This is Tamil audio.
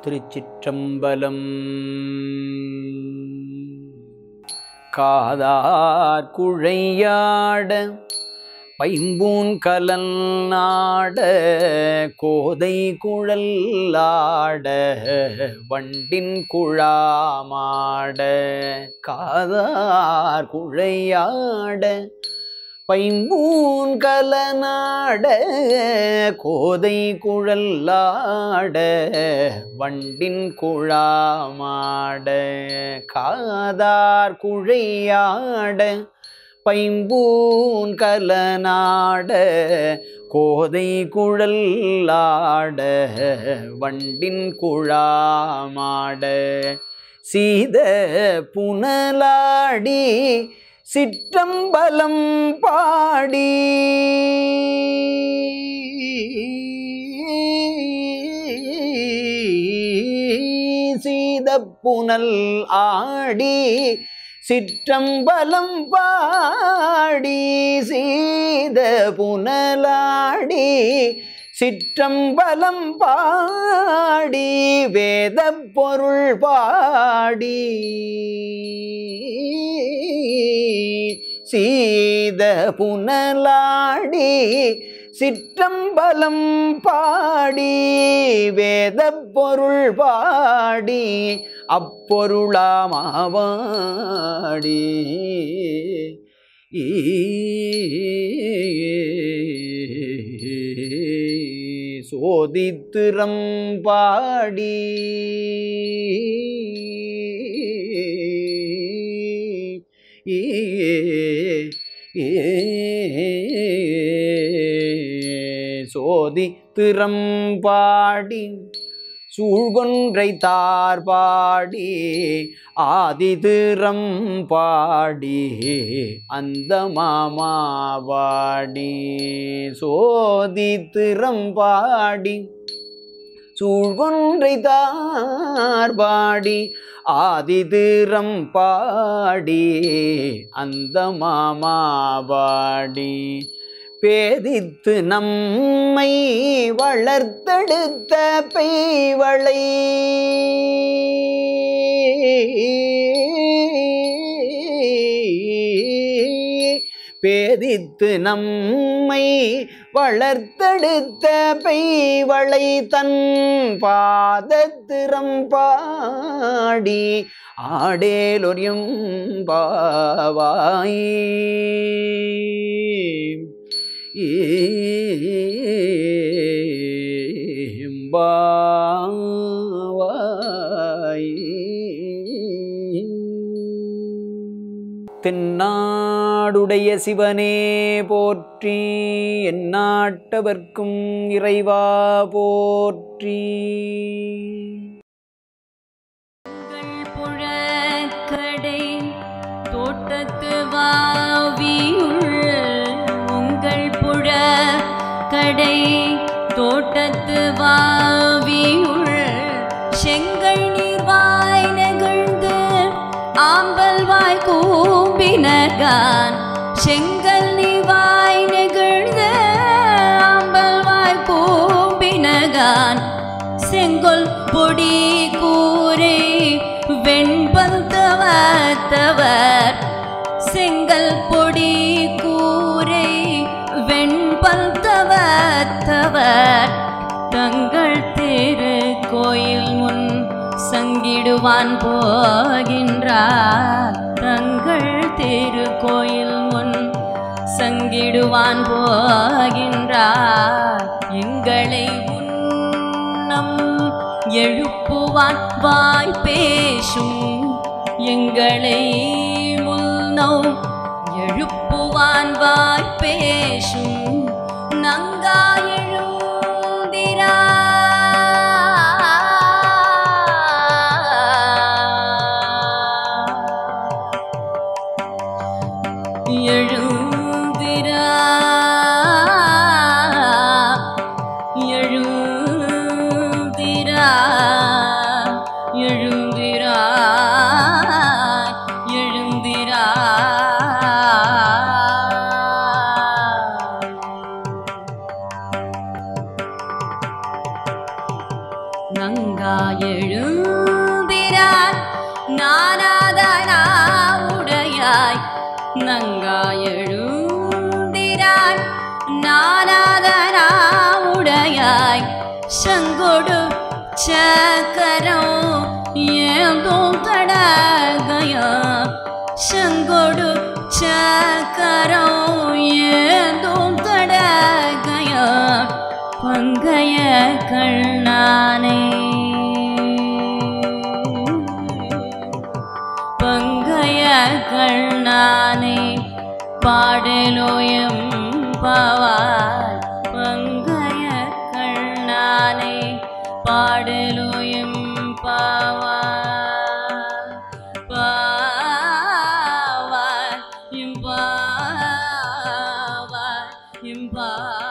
திருச்சிற்றம்பலம் காதார் குழையாட பைம்பூன் கலன் நாட கோதை குழல்லாட வண்டின் குழாமாட காதார் குழையாட பைம்பூன் கலநாட கோதை குழல்லாட வண்டின் குழாமாட காதார் குழையாட பைம்பூன் கலநாட கோதை குழல்லாட வண்டின் குழாமாட சீத புனலாடி சிற்றம்பலம் பாடி சீத புனல் ஆடி சிற்றம்பலம் பாடி சீத புனலாடி சிற்றம்பலம் பாடி வேத பொருள் பாடி சீத புனலாடி சிற்றம்பலம் பாடி வேத பொருள் பாடி அப்பொருளாமாவாடி சோதித்திரம் பாடி சோதி திறம் பாடி சூழ்கொன்றை தார் பாடி ஆதி திறம் பாடி அந்த மாமாவாடி சோதி திறம் பாடி சூழ்கொன்றை தார் பாடி ஆதி திறம் பாடி அந்த மாமாவாடி பேதித்து நம்மை வளர்த்தெடுத்த பெய்வளை பேதித்து நம்மை வளர்த்தெடுத்த பெய்வளை தன் பாதத்திறம் பாடி ஆடேலொரியும் பாவாய் ஏம்பாவாய் தென்னாடுடைய சிவனே போற்றி எந்நாட்டவர்க்கும் இறைவா போற்றி உங்கள் புழக்கடை தோட்டத்து வாவியுள் உங்கள் புழ கடை தோட்டத்து வாவியுள் செங்கல் நீர்வாய் நெகிழ்ந்து ஆம்பல் வாய் கூம்பினகான் செங்கல் நீர்வாய் நெகிழ்ந்து ஆம்பல் வாய் கூம்பினகான் செங்கொல் பொடி கூரை வெண்பல் தவத்தவர் செங்கல் பொடி கூரை வெண்பல் தவத்தவர் தங்கள் திரு கோயில் முன் சங்கிடுவான் போகின்றார் தங்கள் திரு கோயில் முன் சங்கிடுவான் போகின்றார் எங்களை உன்னம் எழுப்புவான் வாய் பேசும் எங்களை முன்னோ எழுப்புவான் வாய் பேசும் நங்கா எழுந்திரா எழுந்திரா எழுந்திரா எழுந்திரா எழுந்திரா நங்கா எழு உடையாய் நங்காயெழுந்திராய் நானாதரா உடையாய் செங்கொடு சக்கரம் ஏந்தும் தடகையா செங்கொடு சக்கரம் ஏந்தும் தடகையா பங்கைய கண்ணானே பங்கைய கண்ணானே பாடலோயம் பாவாய் பங்கைய கண்ணானே பாடலோயம் பாவாய் பாவாய் இம்பாவாய் இம்பா